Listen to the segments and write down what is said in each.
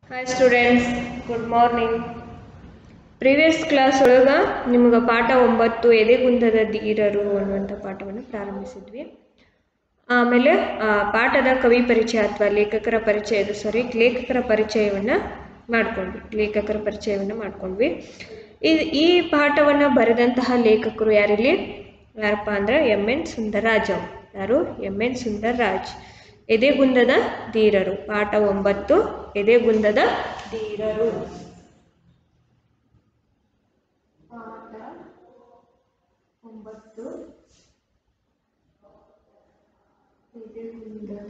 Hi students good morning previous class ಒಳಗೆ ನಿಮ್ಗೆ ಪಾಠ ಒಂಬತ್ತು ಎದೆಗುಂದದ ಧೀರರು ಅನ್ನುವಂಥ ಪಾಠವನ್ನು ಪ್ರಾರಂಭಿಸಿದ್ವಿ ಆಮೇಲೆ ಆ ಪಾಠದ ಕವಿ ಪರಿಚಯ ಅಥವಾ ಲೇಖಕರ ಪರಿಚಯದ ಸಾರಿ ಲೇಖಕರ ಪರಿಚಯವನ್ನು ಮಾಡ್ಕೊಂಡ್ವಿ ಲೇಖಕರ ಪರಿಚಯವನ್ನು ಮಾಡ್ಕೊಂಡ್ವಿ ಈ ಈ ಪಾಠವನ್ನು ಬರೆದಂತಹ ಲೇಖಕರು ಯಾರಿಲ್ಲಿ ಯಾರಪ್ಪ ಅಂದ್ರೆ ಎಮ್ ಎನ್ ಸುಂದರರಾಜ್ ಅವ್ರು. ಯಾರು ಎಮ್ ಎನ್ ಸುಂದರರಾಜ್ ಎದೆಗುಂದದ ಧೀರರು ಪಾಠ ಒಂಬತ್ತು ಎದೆಗುಂದದ ಧೀರರು ಪಾಠ ಒಂಬತ್ತು ಎದೆಗುಂದದ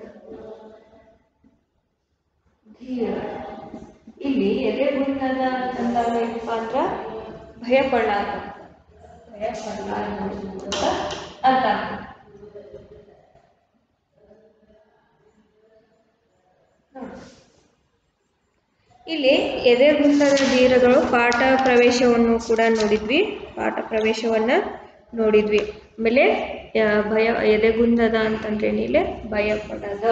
ಧೀರ ಇಲ್ಲಿ ಎದೆಗುಂದದ ಅಂತಂದಾಗ ಏನಪ್ಪ ಅಂದ್ರ ಭಯ ಪಡಲಾರ್ದ ಭಯ ಪಡಲಾರ್ದ ಅಂತ ಅರ್ಥ ಇಲ್ಲಿ ಎದೆಗುಂದದ ಧೀರಗಳು ಪಾಠ ಪ್ರವೇಶವನ್ನು ಕೂಡ ನೋಡಿದ್ವಿ ಪಾಠ ಪ್ರವೇಶವನ್ನ ನೋಡಿದ್ವಿ ಆಮೇಲೆ ಆ, ಭಯ ಎದೆಗುಂದದ ಅಂತಂದ್ರೆ ಏನಿಲ್ಲ ಭಯ ಪಡದ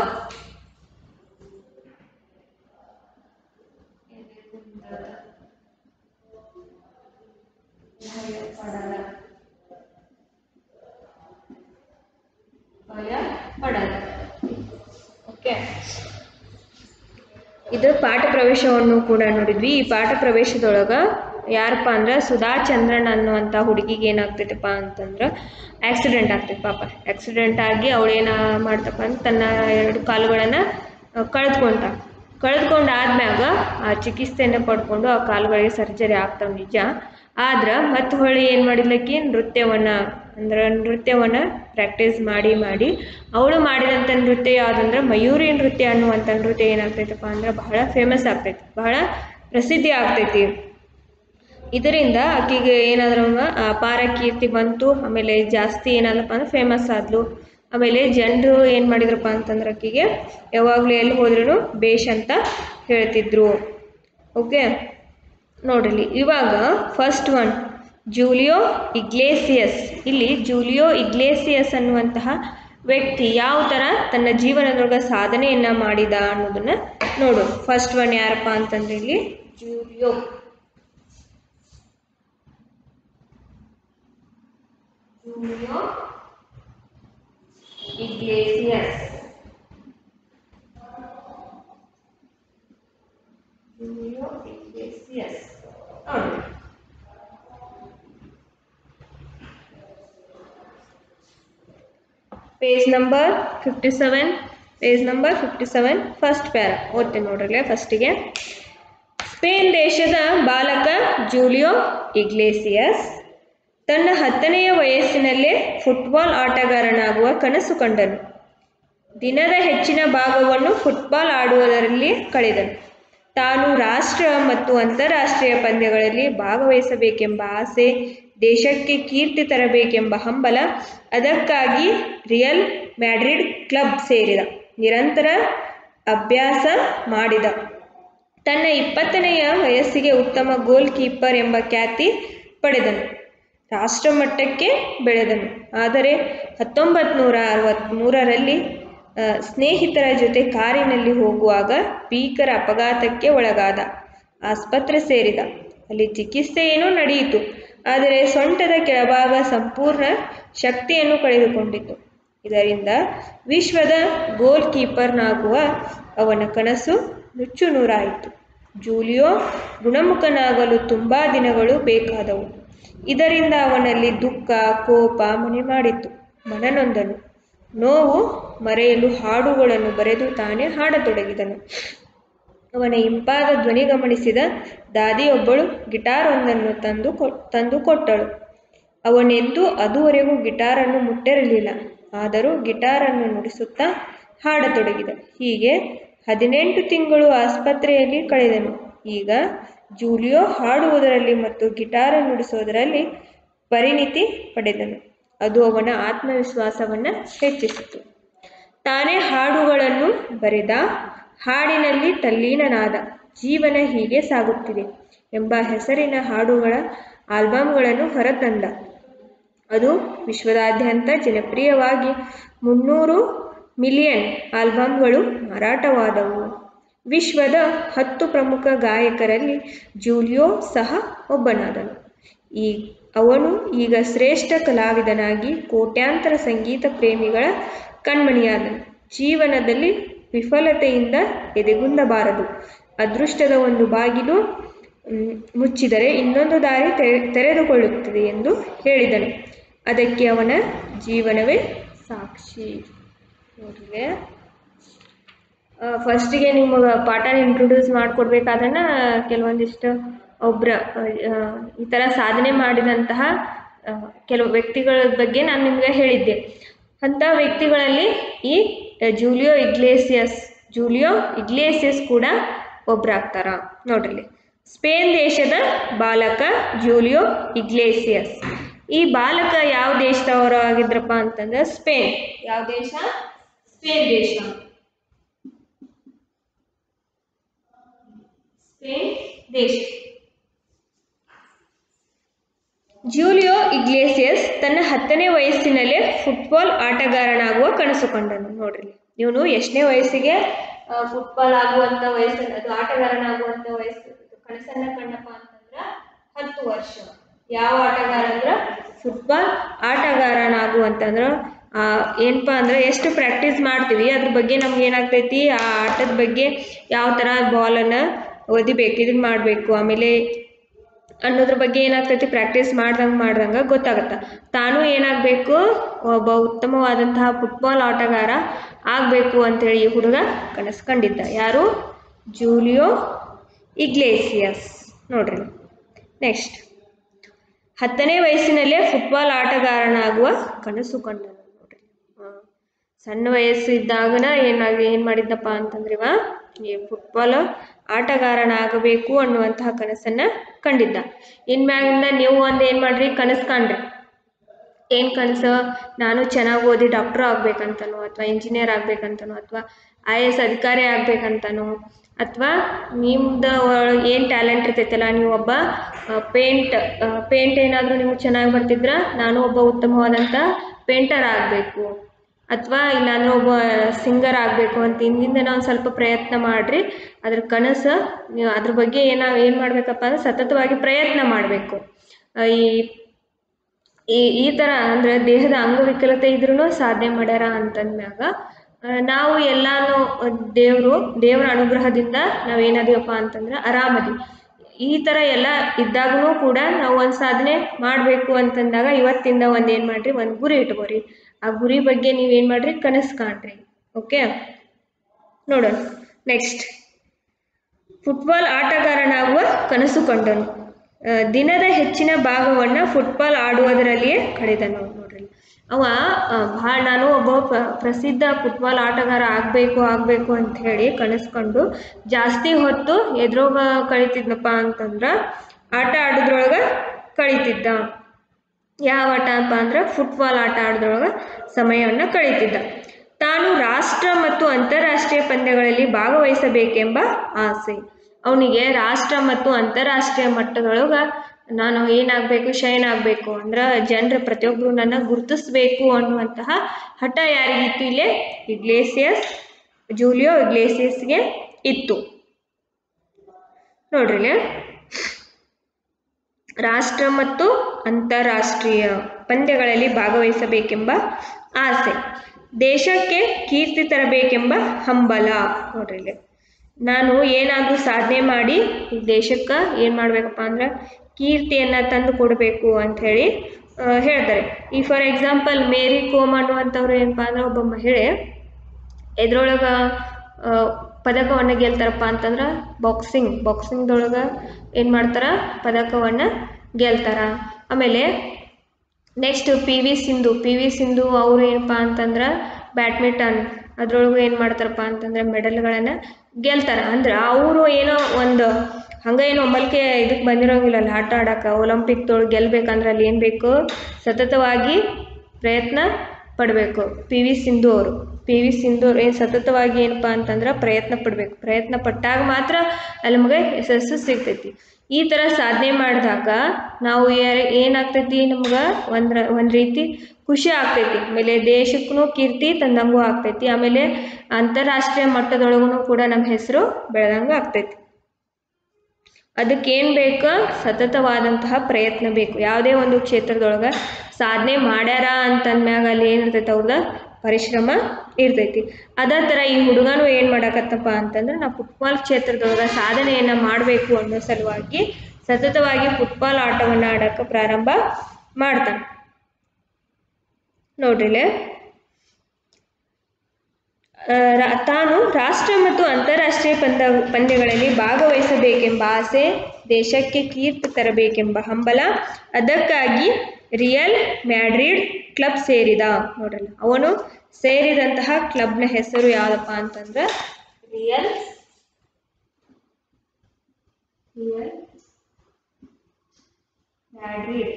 ಎದೆಗುಂದದ ಭಯ ಪಡದ ಭಯ ಪಡದ ಓಕೆ ಇದು ಪಾಠ ಪ್ರವೇಶವನ್ನು ಕೂಡ ನೋಡಿದ್ವಿ ಈ ಪಾಠ ಪ್ರವೇಶದೊಳಗ ಯಾರಪ್ಪ ಅಂದ್ರೆ ಸುಧಾ ಚಂದ್ರನ್ ಅನ್ನುವಂಥ ಹುಡುಗಿಗೆ ಏನಾಗ್ತೈತಪ್ಪ ಅಂತಂದ್ರೆ ಆಕ್ಸಿಡೆಂಟ್ ಆಗ್ತೈತೆ ಪಾಪ ಆಕ್ಸಿಡೆಂಟ್ ಆಗಿ ಅವಳೇನ ಮಾಡ್ತಪ್ಪ ಅಂತ ತನ್ನ ಎರಡು ಕಾಲುಗಳನ್ನು ಕಳೆದ್ಕೊಂತ ಕಳೆದ್ಕೊಂಡಾದ್ಮ್ಯಾಗ ಆ ಚಿಕಿತ್ಸೆಯನ್ನು ಪಡ್ಕೊಂಡು ಆ ಕಾಲುಗಳಿಗೆ ಸರ್ಜರಿ ಆಗ್ತಾವ ನಿಜ ಆದ್ರೆ ಮತ್ತೆ ಹೊಳ್ಳಿ ಏನು ಮಾಡಿದ್ಲಕ್ಕಿ ನೃತ್ಯವನ್ನ ಅಂದ್ರೆ ನೃತ್ಯವನ್ನ ಪ್ರಾಕ್ಟೀಸ್ ಮಾಡಿ ಮಾಡಿ ಅವಳು ಮಾಡಿದಂಥ ನೃತ್ಯ ಯಾವುದಂದ್ರೆ ಮಯೂರಿ ನೃತ್ಯ ಅನ್ನುವಂಥ ನೃತ್ಯ ಏನಾಗ್ತೈತಪ್ಪ ಅಂದ್ರೆ ಬಹಳ ಫೇಮಸ್ ಆಗ್ತೈತಿ ಬಹಳ ಪ್ರಸಿದ್ಧಿ ಆಗ್ತೈತಿ ಇದರಿಂದ ಆಕೆಗೆ ಏನಾದ್ರೂ ಅಪಾರ ಕೀರ್ತಿ ಬಂತು ಆಮೇಲೆ ಜಾಸ್ತಿ ಏನಾದಪ್ಪ ಅಂದ್ರೆ ಫೇಮಸ್ ಆದ್ಲು ಆಮೇಲೆ ಜನರು ಏನು ಮಾಡಿದ್ರಪ್ಪ ಅಂತಂದ್ರೆ ಆಕೆಗೆ ಯಾವಾಗಲೂ ಎಲ್ಲಿ ಹೋದ್ರೂ ಬೇಷ್ ಅಂತ ಹೇಳ್ತಿದ್ರು ಓಕೆ ನೋಡ್ರಿ ಇವಾಗ ಫಸ್ಟ್ ಒನ್ ಜೂಲಿಯೋ ಇಗ್ಲೇಸಿಯಸ್ ಇಲ್ಲಿ ಜೂಲಿಯೋ ಇಗ್ಲೇಸಿಯಸ್ ಅನ್ನುವಂತಹ ವ್ಯಕ್ತಿ ಯಾವ ಥರ ತನ್ನ ಜೀವನದೊಳಗೆ ಸಾಧನೆಯನ್ನ ಮಾಡಿದ ಅನ್ನೋದನ್ನ ನೋಡು ಫಸ್ಟ್ ಒನ್ ಯಾರಪ್ಪ ಅಂತಂದ್ರೆ ಇಲ್ಲಿ Julio Julio Iglesias Julio Iglesias ನೋಡಿ page number fifty seven page number fifty seven first para ಓದ್ತೀನಿ ನೋಡ್ರಲ್ಲ ಫಸ್ಟಿಗೆ ಸ್ಪೇನ್ ದೇಶದ ಬಾಲಕ ಜೂಲಿಯೋ ಇಗ್ಲೇಸಿಯಸ್ ತನ್ನ ಹತ್ತನೆಯ ವಯಸ್ಸಿನಲ್ಲೇ ಫುಟ್ಬಾಲ್ ಆಟಗಾರನಾಗುವ ಕನಸು ಕಂಡನು ದಿನದ ಹೆಚ್ಚಿನ ಭಾಗವನ್ನು ಫುಟ್ಬಾಲ್ ಆಡುವುದರಲ್ಲಿ ಕಳೆದನು ತಾನು ರಾಷ್ಟ್ರ ಮತ್ತು ಅಂತಾರಾಷ್ಟ್ರೀಯ ಪಂದ್ಯಗಳಲ್ಲಿ ಭಾಗವಹಿಸಬೇಕೆಂಬ ಆಸೆ ದೇಶಕ್ಕೆ ಕೀರ್ತಿ ತರಬೇಕೆಂಬ ಹಂಬಲ ಅದಕ್ಕಾಗಿ ರಿಯಲ್ ಮ್ಯಾಡ್ರಿಡ್ ಕ್ಲಬ್ ಸೇರಿದ ನಿರಂತರ ಅಭ್ಯಾಸ ಮಾಡಿದ ತನ್ನ ಇಪ್ಪತ್ತನೆಯ ವಯಸ್ಸಿಗೆ ಉತ್ತಮ ಗೋಲ್ ಕೀಪರ್ ಎಂಬ ಖ್ಯಾತಿ ಪಡೆದನು ರಾಷ್ಟ್ರಮಟ್ಟಕ್ಕೆ ಬೆಳೆದನು ಆದರೆ ಹತ್ತೊಂಬತ್ತು ನೂರ ಅರವತ್ತ್ಮೂರರಲ್ಲಿ ಆ, ಸ್ನೇಹಿತರ ಜೊತೆ ಕಾರಿನಲ್ಲಿ ಹೋಗುವಾಗ ಭೀಕರ ಅಪಘಾತಕ್ಕೆ ಒಳಗಾದ ಆಸ್ಪತ್ರೆ ಸೇರಿದ ಅಲ್ಲಿ ಚಿಕಿತ್ಸೆಯೇನೂ ನಡೆಯಿತು ಆದರೆ ಸೊಂಟದ ಕೆಳಭಾಗ ಸಂಪೂರ್ಣ ಶಕ್ತಿಯನ್ನು ಕಳೆದುಕೊಂಡಿತು ಇದರಿಂದ ವಿಶ್ವದ ಗೋಲ್ ಕೀಪರ್ನಾಗುವ ಅವನ ಕನಸು ನುಚ್ಚು ನೂರಾಯಿತು ಜೂಲಿಯೋ ಗುಣಮುಖನಾಗಲು ತುಂಬ ದಿನಗಳು ಬೇಕಾದವು ಇದರಿಂದ ಅವನಲ್ಲಿ ದುಃಖ ಕೋಪ ಮನೆ ಮಾಡಿತ್ತು ಮನನೊಂದನು ನೋವು ಮರೆಯಲು ಹಾಡುಗಳನ್ನು ಬರೆದು ತಾನೇ ಹಾಡತೊಡಗಿದನು ಅವನ ಇಂಪಾದ ಧ್ವನಿ ಗಮನಿಸಿದ ದಾದಿಯೊಬ್ಬಳು ಗಿಟಾರೊಂದನ್ನು ತಂದು ಕೊ ತಂದು ಕೊಟ್ಟಳು ಅವನೆಂದೂ ಅದುವರೆಗೂ ಗಿಟಾರನ್ನು ಮುಟ್ಟಿರಲಿಲ್ಲ ಆದರೂ ಗಿಟಾರನ್ನು ನುಡಿಸುತ್ತಾ ಹಾಡತೊಡಗಿದ ಹೀಗೆ ಹದಿನೆಂಟು ತಿಂಗಳು ಆಸ್ಪತ್ರೆಯಲ್ಲಿ ಕಳೆದನು ಈಗ ಜೂಲಿಯೋ ಹಾಡುವುದರಲ್ಲಿ ಮತ್ತು ಗಿಟಾರ ನುಡಿಸೋದರಲ್ಲಿ ಪರಿಣಿತಿ ಪಡೆದನು ಅದು ಅವನ ಆತ್ಮವಿಶ್ವಾಸವನ್ನು ಹೆಚ್ಚಿಸಿತು ತಾನೇ ಹಾಡುಗಳನ್ನು ಬರೆದ ಹಾಡಿನಲ್ಲಿ ತಲ್ಲೀನನಾದ ಜೀವನ ಹೀಗೆ ಸಾಗುತ್ತಿದೆ ಎಂಬ ಹೆಸರಿನ ಹಾಡುಗಳ ಆಲ್ಬಮ್ಗಳನ್ನು ಹೊರತಂದ ಅದು ವಿಶ್ವದಾದ್ಯಂತ ಜನಪ್ರಿಯವಾಗಿ ಮುನ್ನೂರು ಮಿಲಿಯನ್ ಆಲ್ಬಮ್ಗಳು ಮಾರಾಟವಾದವು ವಿಶ್ವದ ಹತ್ತು ಪ್ರಮುಖ ಗಾಯಕರಲ್ಲಿ ಜೂಲಿಯೋ ಸಹ ಒಬ್ಬನಾದನು ಈ ಅವನು ಈಗ ಶ್ರೇಷ್ಠ ಕಲಾವಿದನಾಗಿ ಕೋಟ್ಯಾಂತರ ಸಂಗೀತ ಪ್ರೇಮಿಗಳ ಕಣ್ಮಣಿಯಾದನು ಜೀವನದಲ್ಲಿ ವಿಫಲತೆಯಿಂದ ಎದೆಗುಂದಬಾರದು ಅದೃಷ್ಟದ ಒಂದು ಬಾಗಿಲು ಮ್, ಮುಚ್ಚಿದರೆ ಇನ್ನೊಂದು ದಾರಿ ತೆರೆ ತೆರೆದುಕೊಳ್ಳುತ್ತದೆ ಎಂದು ಹೇಳಿದನು ಅದಕ್ಕೆ ಅವನ ಜೀವನವೇ ಸಾಕ್ಷಿ ನೋಡ್ರಿ ಫಸ್ಟಿಗೆ ನಿಮಗೆ ಪಾಠನ ಇಂಟ್ರೊಡ್ಯೂಸ್ ಮಾಡಿಕೊಡ್ಬೇಕಾದನ್ನ ಕೆಲವೊಂದಿಷ್ಟು ಒಬ್ಬರ ಈ ಥರ ಸಾಧನೆ ಮಾಡಿದಂತಹ ಆ, ಕೆಲವು ವ್ಯಕ್ತಿಗಳ ಬಗ್ಗೆ ನಾನು ನಿಮಗೆ ಹೇಳಿದ್ದೆ ಅಂಥ ವ್ಯಕ್ತಿಗಳಲ್ಲಿ ಈ ಜೂಲಿಯೋ ಇಗ್ಲೇಸಿಯಸ್ ಜೂಲಿಯೋ ಇಗ್ಲೇಸಿಯಸ್ ಕೂಡ ಒಬ್ಬರಾಗ್ತಾರ ನೋಡ್ರಿ ಸ್ಪೇನ್ ದೇಶದ ಬಾಲಕ ಜೂಲಿಯೋ ಇಗ್ಲೇಸಿಯಸ್ ಈ ಬಾಲಕ ಯಾವ ದೇಶದವರು ಆಗಿದ್ರಪ್ಪ ಅಂತಂದ್ರೆ ಸ್ಪೇನ್ ಯಾವ ದೇಶ ಸ್ಪೇನ್ ದೇಶ ಸ್ಪೇನ್ ದೇಶ ಜೂಲಿಯೋ ಇಗ್ಲೇಸಿಯಸ್ ತನ್ನ ಹತ್ತನೇ ವಯಸ್ಸಿನಲ್ಲೇ ಫುಟ್ಬಾಲ್ ಆಟಗಾರನಾಗುವ ಕನಸು ಕಂಡನು ನೋಡ್ರಿ ಇವನು ಎಷ್ಟನೇ ವಯಸ್ಸಿಗೆ ಆ, ಫುಟ್ಬಾಲ್ ಆಗುವಂತ ವಯಸ್ಸು ಅದು ಆಟಗಾರನಾಗುವಂತ ವಯಸ್ಸು ಕನಸನ್ನ ಕಂಡಪ್ಪ ಅಂತಂದ್ರ ಹತ್ತು ವರ್ಷ ಯಾವ ಆಟಗಾರ ಅಂದ್ರ ಫುಟ್ಬಾಲ್ ಆಟಗಾರನಾಗುವಂತಂದ್ರ ಆ, ಏನಪ್ಪಾ ಅಂದ್ರೆ ಎಷ್ಟು ಪ್ರಾಕ್ಟೀಸ್ ಮಾಡ್ತೀವಿ ಅದ್ರ ಬಗ್ಗೆ ನಮ್ಗೆ ಏನಾಗ್ತೈತಿ ಆ ಆಟದ ಬಗ್ಗೆ ಯಾವ ಥರ ಬಾಲನ್ನು ಒದಿಬೇಕು ಇದನ್ನ ಮಾಡಬೇಕು ಆಮೇಲೆ ಅನ್ನೋದ್ರ ಬಗ್ಗೆ ಏನಾಗ್ತೈತಿ ಪ್ರಾಕ್ಟೀಸ್ ಮಾಡ್ದಂಗೆ ಮಾಡ್ದಂಗೆ ಗೊತ್ತಾಗತ್ತೆ ತಾನು ಏನಾಗಬೇಕು ಒಬ್ಬ ಉತ್ತಮವಾದಂತಹ ಫುಟ್ಬಾಲ್ ಆಟಗಾರ ಆಗಬೇಕು ಅಂತೇಳಿ ಈ ಹುಡುಗ ಕನಸು ಕಂಡಿದ್ದ ಯಾರು ಜೂಲಿಯೋ ಇಗ್ಲೇಸಿಯಸ್ ನೋಡ್ರಿ ನೆಕ್ಸ್ಟ್ ಹತ್ತನೇ ವಯಸ್ಸಿನಲ್ಲೇ ಫುಟ್ಬಾಲ್ ಆಟಗಾರನಾಗುವ ಕನಸು ಕಂಡನು ನೋಡ್ರಿ ಆ, ಸಣ್ಣ ವಯಸ್ಸು ಇದ್ದಾಗನ ಏನಾಗಿ ಏನು ಮಾಡಿದ್ದಪ್ಪ ಅಂತಂದ್ರೆ ಇವ ಈ ಫುಟ್ಬಾಲ್ ಆಟಗಾರನಾಗಬೇಕು ಅನ್ನುವಂತಹ ಕನಸನ್ನ ಕಂಡಿದ್ದ ಇನ್ಮ್ಯಾಗಿಂದ ನೀವು ಒಂದು ಏನು ಮಾಡ್ರಿ ಕನಸು ಕಾಣ್ರಿ ಏನು ಕನಸು ನಾನು ಚೆನ್ನಾಗಿ ಓದಿ ಡಾಕ್ಟ್ರ್ ಆಗ್ಬೇಕಂತನೋ ಅಥವಾ ಇಂಜಿನಿಯರ್ ಆಗ್ಬೇಕಂತನೋ ಅಥವಾ ಐ ಎ ಎಸ್ ಅಧಿಕಾರಿ ಆಗ್ಬೇಕಂತನೋ ಅಥವಾ ನಿಮ್ದು ಒಳಗೆ ಏನು ಟ್ಯಾಲೆಂಟ್ ಇರ್ತೈತಲ್ಲ ನೀವು ಒಬ್ಬ ಪೇಂಟ್ ಪೇಂಟ್ ಏನಾದರೂ ನಿಮ್ಗೆ ಚೆನ್ನಾಗಿ ಬರ್ತಿದ್ರ ನಾನು ಒಬ್ಬ ಉತ್ತಮವಾದಂಥ ಪೇಂಟರ್ ಆಗಬೇಕು ಅಥವಾ ಇಲ್ಲಾಂದ್ರೆ ಒಬ್ಬ ಸಿಂಗರ್ ಆಗಬೇಕು ಅಂತ ಹಿಂದಿಂದ ನಾವು ಸ್ವಲ್ಪ ಪ್ರಯತ್ನ ಮಾಡಿರಿ ಅದ್ರ ಕನಸು ನೀವು ಅದ್ರ ಬಗ್ಗೆ ಏನ ಏನು ಮಾಡಬೇಕಪ್ಪ ಅಂದ್ರೆ ಸತತವಾಗಿ ಪ್ರಯತ್ನ ಮಾಡಬೇಕು ಈ ಈ ಈ ಥರ ಅಂದರೆ ದೇಹದ ಅಂಗವಿಕಲತೆ ಇದ್ರೂ ಸಾಧನೆ ಮಾಡ್ಯಾರ ಅಂತಂದ್ಮ್ಯಾಗ ಆ, ನಾವು ಎಲ್ಲಾನು ದೇವರು ದೇವರ ಅನುಗ್ರಹದಿಂದ ನಾವೇನದೀವಪ್ಪ ಅಂತಂದ್ರೆ ಆರಾಮದಿ ಈ ಥರ ಎಲ್ಲ ಇದ್ದಾಗೂ ಕೂಡ ನಾವು ಒಂದು ಸಾಧನೆ ಮಾಡಬೇಕು ಅಂತಂದಾಗ ಇವತ್ತಿಂದ ಒಂದು ಏನು ಮಾಡಿರಿ ಒಂದು ಗುರಿ ಇಟ್ಕೋರಿ ಆ ಗುರಿ ಬಗ್ಗೆ ನೀವೇನು ಮಾಡಿರಿ ಕನಸು ಕಾಣ್ರಿ ಓಕೆ ನೋಡೋಣ ನೆಕ್ಸ್ಟ್ ಫುಟ್ಬಾಲ್ ಆಟಗಾರನಾಗುವ ಕನಸು ಕಂಡನು ಆ, ದಿನದ ಹೆಚ್ಚಿನ ಭಾಗವನ್ನು ಫುಟ್ಬಾಲ್ ಆಡುವುದರಲ್ಲಿಯೇ ಕಳೆದನು ನೋಡ್ರಿ ಅವ ಭಾಳ ನಾನು ಒಬ್ಬ ಪ್ರ- ಪ್ರಸಿದ್ಧ ಫುಟ್ಬಾಲ್ ಆಟಗಾರ ಆಗಬೇಕು ಆಗಬೇಕು ಅಂತ ಹೇಳಿ ಕನಸ್ಕೊಂಡು ಜಾಸ್ತಿ ಹೊತ್ತು ಎದ್ರೋಗ ಕಳಿತಿದ್ನಪ್ಪ ಅಂತಂದ್ರೆ ಆಟ ಆಡೋದ್ರೊಳಗೆ ಕಳೀತಿದ್ದ ಯಾವ ಆಟ ಅಪ್ಪ ಅಂದ್ರೆ ಫುಟ್ಬಾಲ್ ಆಟ ಆಡೋದ್ರೊಳಗೆ ಸಮಯವನ್ನು ಕಳೀತಿದ್ದ ತಾನು ರಾಷ್ಟ್ರ ಮತ್ತು ಅಂತಾರಾಷ್ಟ್ರೀಯ ಪಂದ್ಯಗಳಲ್ಲಿ ಭಾಗವಹಿಸಬೇಕೆಂಬ ಆಸೆ ಅವನಿಗೆ ರಾಷ್ಟ್ರ ಮತ್ತು ಅಂತಾರಾಷ್ಟ್ರೀಯ ಮಟ್ಟದೊಳಗೆ ನಾನು ಏನಾಗಬೇಕು ಶೈನ್ ಆಗಬೇಕು ಅಂದ್ರೆ ಜನರು ಪ್ರತಿಯೊಬ್ಬರು ನನ್ನ ಗುರುತಿಸ್ಬೇಕು ಅನ್ನುವಂತಹ ಹಠ ಯಾರಿಗಿತ್ತು ಇಲ್ಲೇ ಇಗ್ಲೇಸಿಯಸ್ ಜೂಲಿಯೋ ಇಗ್ಲೇಸಿಯಸ್ಗೆ ಇತ್ತು ನೋಡ್ರಿ ಇಲ್ಲಿ. ರಾಷ್ಟ್ರ ಮತ್ತು ಅಂತಾರಾಷ್ಟ್ರೀಯ ಪಂದ್ಯಗಳಲ್ಲಿ ಭಾಗವಹಿಸಬೇಕೆಂಬ ಆಸೆ ದೇಶಕ್ಕೆ ಕೀರ್ತಿ ತರಬೇಕೆಂಬ ಹಂಬಲ ನೋಡ್ರಿ ಇಲ್ಲಿ. ನಾನು ಏನಾದರೂ ಸಾಧನೆ ಮಾಡಿ ಈ ದೇಶಕ್ಕೆ ಏನು ಮಾಡಬೇಕಪ್ಪ ಅಂದ್ರೆ ಕೀರ್ತಿಯನ್ನು ತಂದು ಕೊಡಬೇಕು ಅಂಥೇಳಿ ಹೇಳ್ತಾರೆ ಈ ಫಾರ್ ಎಕ್ಸಾಂಪಲ್ ಮೇರಿ ಕೋಮ್ ಅನ್ನುವಂಥವ್ರು ಏನಪ್ಪ ಅಂದ್ರೆ ಒಬ್ಬ ಮಹಿಳೆ ಇದ್ರೊಳಗೆ ಪದಕವನ್ನು ಗೆಲ್ತಾರಪ್ಪ ಅಂತಂದ್ರೆ ಬಾಕ್ಸಿಂಗ್ ಬಾಕ್ಸಿಂಗ್ದೊಳಗೆ ಏನು ಮಾಡ್ತಾರ ಪದಕವನ್ನು ಗೆಲ್ತಾರ ಆಮೇಲೆ next P V Sindhu P V Sindhu ಅವ್ರು ಏನಪ್ಪ ಅಂತಂದ್ರೆ ಬ್ಯಾಡ್ಮಿಂಟನ್ ಅದ್ರೊಳಗೂ ಏನು ಮಾಡ್ತಾರಪ್ಪ ಅಂತಂದ್ರೆ ಮೆಡಲ್ಗಳನ್ನು ಗೆಲ್ತಾರ ಅಂದ್ರೆ ಅವರು ಏನೋ ಒಂದು ಹಂಗೆ ಏನು ಒಮ್ಮಲ್ಕೆ ಇದಕ್ಕೆ ಬಂದಿರೋಂಗಿಲ್ಲಲ್ಲ ಆಟ ಆಡಕ್ಕೆ ಒಲಿಂಪಿಕ್ದೊಳಗೆ ಗೆಲ್ಬೇಕಂದ್ರೆ ಅಲ್ಲಿ ಏನು ಬೇಕು ಸತತವಾಗಿ ಪ್ರಯತ್ನ ಪಡಬೇಕು ಪಿ ವಿ ಸಿಂಧು ಅವರು ಪಿ ವಿ ಸಿಂಧು ಏನು ಸತತವಾಗಿ ಏನಪ್ಪ ಅಂತಂದ್ರೆ ಪ್ರಯತ್ನ ಪಡಬೇಕು ಪ್ರಯತ್ನ ಪಟ್ಟಾಗ ಮಾತ್ರ ಅಲ್ಲಿ ನಮಗೆ ಯಶಸ್ಸು ಸಿಗ್ತೈತಿ ಈ ಥರ ಸಾಧನೆ ಮಾಡಿದಾಗ ನಾವು ಏ- ಏನಾಗ್ತೈತಿ ನಮ್ಗೆ ಒಂದ್ರ ಒಂದು ರೀತಿ ಖುಷಿ ಆಗ್ತೈತಿ ಆಮೇಲೆ ದೇಶಕ್ಕೂ ಕೀರ್ತಿ ತಂದಂಗೂ ಆಗ್ತೈತಿ ಆಮೇಲೆ ಅಂತಾರಾಷ್ಟ್ರೀಯ ಮಟ್ಟದೊಳಗೂ ಕೂಡ ನಮ್ಮ ಹೆಸರು ಬೆಳೆದಂಗೆ ಆಗ್ತೈತಿ ಅದಕ್ಕೇನು ಬೇಕು ಸತತವಾದಂತಹ ಪ್ರಯತ್ನ ಬೇಕು ಯಾವುದೇ ಒಂದು ಕ್ಷೇತ್ರದೊಳಗೆ ಸಾಧನೆ ಮಾಡ್ಯಾರ ಅಂತಂದ್ಮ್ಯಾಗ ಅಲ್ಲಿ ಏನಿರ್ತೈತೆ ಅವ್ರದ ಪರಿಶ್ರಮ ಇರ್ತೈತಿ ಅದೇ ಥರ ಈ ಹುಡುಗನು ಏನು ಮಾಡಕತ್ತಪ್ಪ ಅಂತಂದ್ರೆ ನಾವು ಫುಟ್ಬಾಲ್ ಕ್ಷೇತ್ರದೊಳಗೆ ಸಾಧನೆಯನ್ನು ಮಾಡಬೇಕು ಅನ್ನೋ ಸಲುವಾಗಿ ಸತತವಾಗಿ ಫುಟ್ಬಾಲ್ ಆಟವನ್ನು ಆಡೋಕ್ಕೆ ಪ್ರಾರಂಭ ಮಾಡ್ತಾನೆ ನೋಡ್ರಿಲೆ ಆ, ರಾ- ತಾನು ರಾಷ್ಟ್ರ ಮತ್ತು ಅಂತಾರಾಷ್ಟ್ರೀಯ ಪಂದ್ಯ ಪಂದ್ಯಗಳಲ್ಲಿ ಭಾಗವಹಿಸಬೇಕೆಂಬ ಆಸೆ ದೇಶಕ್ಕೆ ಕೀರ್ತಿ ತರಬೇಕೆಂಬ ಹಂಬಲ ಅದಕ್ಕಾಗಿ ರಿಯಲ್ ಮ್ಯಾಡ್ರಿಡ್ ಕ್ಲಬ್ ಸೇರಿದ ನೋಡ್ರಲ್ಲ ಅವನು ಸೇರಿದಂತಹ ಕ್ಲಬ್ನ ಹೆಸರು ಯಾವುದಪ್ಪ ಅಂತಂದ್ರೆ Real Real Madrid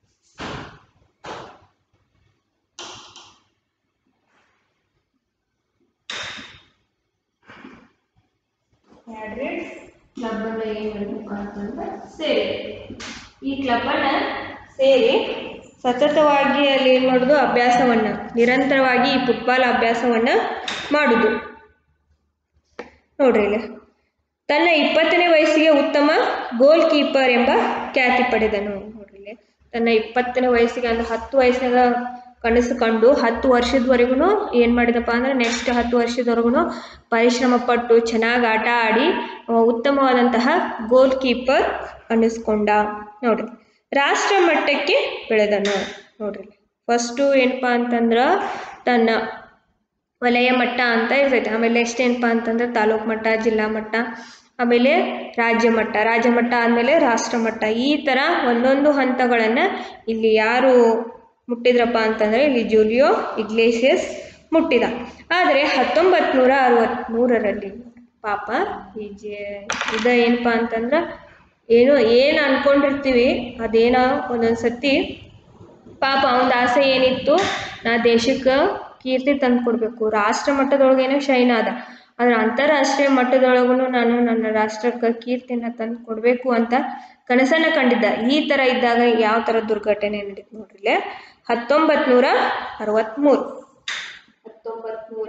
Madrid club ಅನ್ನು ಏನು ಮಾಡಬೇಕು ಅಂತಂದ್ರೆ ಸೇರಿ ಈ ಕ್ಲಬ್ ಅನ್ನ ಸೇರಿ ಸತತವಾಗಿ ಅಲ್ಲಿ ಏನು ಮಾಡೋದು ಅಭ್ಯಾಸವನ್ನ ನಿರಂತರವಾಗಿ ಈ ಫುಟ್ಬಾಲ್ ಅಭ್ಯಾಸವನ್ನ ಮಾಡುದು ನೋಡ್ರಿ ಇಲ್ಲಿ ತನ್ನ ಇಪ್ಪತ್ತನೇ ವಯಸ್ಸಿಗೆ ಉತ್ತಮ ಗೋಲ್ ಕೀಪರ್ ಎಂಬ ಖ್ಯಾತಿ ಪಡೆದನು ನೋಡ್ರಿ ಇಲ್ಲಿ ತನ್ನ ಇಪ್ಪತ್ತನೇ ವಯಸ್ಸಿಗೆ ಅಂದ್ರೆ ಹತ್ತು ವಯಸ್ಸಿನಾಗ ಕನಸು ಕಂಡು ಹತ್ತು ವರ್ಷದವರೆಗೂ ಏನು ಮಾಡಿದಪ್ಪ ಅಂದ್ರೆ ನೆಕ್ಸ್ಟ್ ಹತ್ತು ವರ್ಷದವರೆಗೂ ಪರಿಶ್ರಮ ಪಟ್ಟು ಚೆನ್ನಾಗಿ ಆಟ ಆಡಿ ಅವ ಉತ್ತಮವಾದಂತಹ ಗೋಲ್ ಕೀಪರ್ ಅನ್ನಿಸ್ಕೊಂಡ ನೋಡ್ರಿ ರಾಷ್ಟ್ರ ಮಟ್ಟಕ್ಕೆ ಬೆಳೆದನು ನೋಡ್ರಿ ಫಸ್ಟು ಏನಪ್ಪ ಅಂತಂದ್ರೆ ತನ್ನ ವಲಯ ಮಟ್ಟ ಅಂತ ಇರ್ತೈತೆ ಆಮೇಲೆ ನೆಕ್ಸ್ಟ್ ಏನಪ್ಪ ಅಂತಂದ್ರೆ ತಾಲೂಕು ಮಟ್ಟ ಜಿಲ್ಲಾ ಮಟ್ಟ ಆಮೇಲೆ ರಾಜ್ಯ ಮಟ್ಟ ರಾಜ್ಯ ಮಟ್ಟ ಆದಮೇಲೆ ರಾಷ್ಟ್ರ ಮಟ್ಟ ಈ ಥರ ಒಂದೊಂದು ಹಂತಗಳನ್ನು ಇಲ್ಲಿ ಯಾರು ಮುಟ್ಟಿದ್ರಪ್ಪ ಅಂತಂದರೆ ಇಲ್ಲಿ ಜೂಲಿಯೋ ಇಗ್ಲೇಸಿಯಸ್ ಮುಟ್ಟಿದ ಆದರೆ ಹತ್ತೊಂಬತ್ತು ನೂರ ಅರವತ್ತ್ಮೂರರಲ್ಲಿ ಪಾಪ ಈ ಜೆ ಇದ ಏನಪ್ಪ ಅಂತಂದ್ರೆ ಏನು ಏನು ಅನ್ಕೊಂಡಿರ್ತೀವಿ ಅದೇನೋ ಒಂದೊಂದು ಸತಿ ಪಾಪ ಅವನ ಆಸೆ ಏನಿತ್ತು ನಾ ದೇಶಕ್ಕೆ ಕೀರ್ತಿ ತಂದು ಕೊಡಬೇಕು ರಾಷ್ಟ್ರ ಮಟ್ಟದೊಳಗೆ ಏನೋ ಶೈನ್ ಆದ ಆದ್ರೆ ಅಂತಾರಾಷ್ಟ್ರೀಯ ಮಟ್ಟದೊಳಗೂ ನಾನು ನನ್ನ ರಾಷ್ಟ್ರಕ್ಕೆ ಕೀರ್ತಿನ ತಂದು ಕೊಡಬೇಕು ಅಂತ ಕನಸನ್ನ ಕಂಡಿದ್ದ ಈ ಥರ ಇದ್ದಾಗ ಯಾವ ಥರ ದುರ್ಘಟನೆ ನಡೀತು ನೋಡ್ರಿಲೆ ಹತ್ತೊಂಬತ್ತು ನೂರ ಅರವತ್ತ್ಮೂರು ಹತ್ತೊಂಬತ್ತು ನೂರ